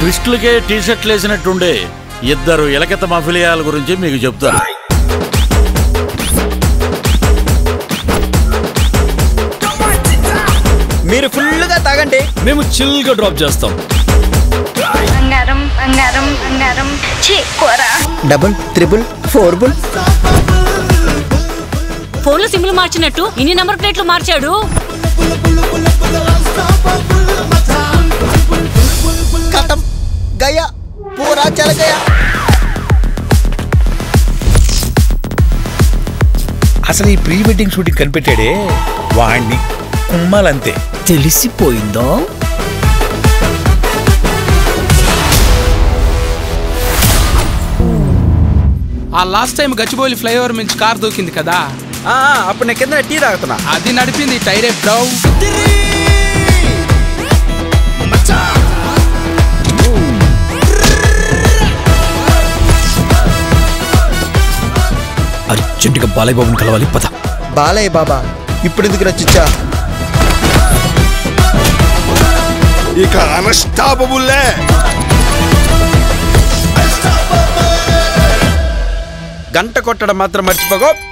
ట్విస్టులకే tea షర్ట్లు వేసినట్టుండే ఇద్దరు ఎలకెత్త మఫిలియాల గురించి మీకు చెప్తాను మీరు ఫుల్గా తాగండి మేము చిల్గా డ్రాప్ చేస్తాం బంగారం బంగారం బంగారం చీ కూర డబుల్ త్రిబుల్ ఫోర్ బుల్ ఫోన్లో సిమ్లు మార్చినట్టు ఇన్ని నెంబర్ ప్లేట్లు మార్చాడు కథం గయా పూరా చల గయా అసలు ఈ ప్రీ వెడ్డింగ్ షూటింగ్ కనిపెట్టాడే వాణ్ణి కుమ్మాలంతే తెలిసిపోయిందో ఆ లాస్ట్ టైం గచ్చిబౌలి ఫ్లైఓవర్ నుంచి కార్ దూకింది కదా ఆ, అప్పుడు నేను కింద టీ తాగుతున్నా అది నడిపింది టైరే బ్రౌ అర్జెంటుగా బాలయ్య బాబుని కలవాలి పద బాలయ్య బాబా ఇప్పుడు ఎందుకు రచిచ్చా ఇక అన్స్టాపబుల్లే గంట కొట్టడం మాత్రం మర్చిపోకో